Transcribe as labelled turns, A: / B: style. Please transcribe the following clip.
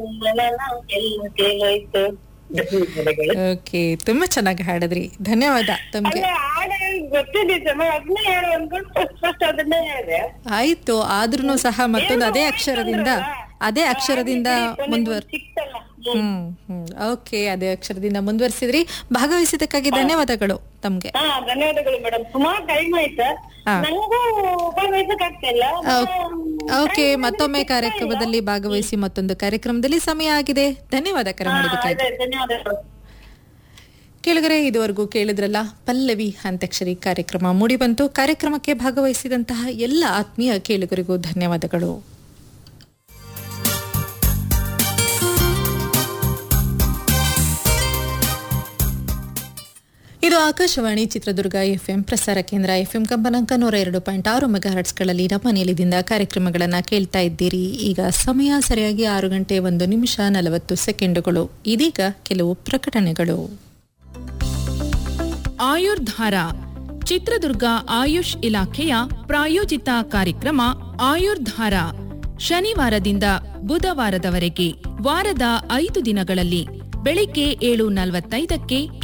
A: ಮನನ ಎಲ್ಲ ತೇಲೋಯ್ತು ಧನ್ಯವಾದಗಳು
B: ಓಕೆ ತುಂಬಾ ಚೆನ್ನಾಗಿ ಹಾಡಿದ್ರಿ ಧನ್ಯವಾದ ತಮ್ಗೆ
A: ಅಲ್ಲ ಹಾಡು ಗೊತ್ತಿದೆ ಅದನ್ನೇ ಹೇಳು ಅನ್ಕೊಂಡು ಫಸ್ಟ್ ಫಸ್ಟ್ ಅದನ್ನೇ ಹೇಳಿದೆ
B: ಆಯ್ತು ಆದ್ರೂ ಸಹ ಮತ್ತೊಂದು ಅದೇ ಅಕ್ಷರದಿಂದ ಅದೇ ಅಕ್ಷರದಿಂದ ಮುಂದುವರ್
A: ಸಿಕ್ತಲ್ಲ
B: ಹ್ಮ್ ಹ್ಮ್ ಓಕೆ ಅದೇ ಅಕ್ಷರದಿಂದ ಮುಂದುವರಿಸಿದ್ರಿ ಭಾಗವಹಿಸಿದ್ದಕ್ಕಾಗಿ ಧನ್ಯವಾದಗಳು ತಮ್ಗೆ
A: ಹಾ ಧನ್ಯವಾದಗಳು ಮೇಡಮ್ ಸುಮಾರು ಟೈಮ್ ಆಯ್ತಾ
B: ಹಾ.
A: ನಂಗೂ ಭಾಗವಹಿಸಕ್ ಆಗ್ತಾ ಇಲ್ಲ
B: ಓಕೆ ಮತ್ತೊಮ್ಮೆ ಕಾರ್ಯಕ್ರಮದಲ್ಲಿ ಭಾಗವಹಿಸಿ ಮತ್ತೊಂದು ಕಾರ್ಯಕ್ರಮದಲ್ಲಿ ಸಮಯ ಆಗಿದೆ ಧನ್ಯವಾದ ಕರೆ ಮಾಡಿದ್ದಕ್ಕಾಗಿ
A: ಅದೇ ಧನ್ಯವಾದಗಳು
B: ಕೇಳಿದರೆ ಇದುವರೆಗೂ ಕೇಳಿದ್ರಲ್ಲ ಪಲ್ಲವಿ ಅಂತ್ಯಾಕ್ಷರಿ ಕಾರ್ಯಕ್ರಮ ಮೂಡಿಬಂತು ಕಾರ್ಯಕ್ರಮಕ್ಕೆ ಭಾಗವಹಿಸಿದಂತಹ ಎಲ್ಲ ಆತ್ಮೀಯ ಕೇಳುಗರಿಗೂ ಧನ್ಯವಾದಗಳು ಇದು ಆಕಾಶವಾಣಿ ಚಿತ್ರದುರ್ಗ ಎಫ್ಎಂ ಪ್ರಸಾರ ಕೇಂದ್ರ ಎಫ್ಎಂ ಕಂಪನಾಂಕ ನೂರ ಎರಡು ಪಾಯಿಂಟ್ ಆರು ಮೆಗಾಹರ್ಟ್ಸ್ಗಳಲ್ಲಿ ನಮ್ಮ ನಿಲಯದಿಂದ ಕಾರ್ಯಕ್ರಮಗಳನ್ನು ಕೇಳ್ತಾ ಇದ್ದೀರಿ ಈಗ ಸಮಯ ಸರಿಯಾಗಿ ಆರು ಗಂಟೆ ಒಂದು ನಿಮಿಷ ನಲವತ್ತು ಸೆಕೆಂಡುಗಳು ಇದೀಗ ಕೆಲವು ಪ್ರಕಟಣೆಗಳು
C: ಆಯುರ್ಧಾರ ಚಿತ್ರದುರ್ಗ ಆಯುಷ್ ಇಲಾಖೆಯ ಪ್ರಾಯೋಜಿತ ಕಾರ್ಯಕ್ರಮ ಆಯುರ್ಧಾರ ಶನಿವಾರದಿಂದ ಬುಧವಾರದವರೆಗೆ ವಾರದ ಐದು ದಿನಗಳಲ್ಲಿ ಬೆಳಿಗ್ಗೆ ಏಳು ನಲವತ್ತೈದಕ್ಕೆ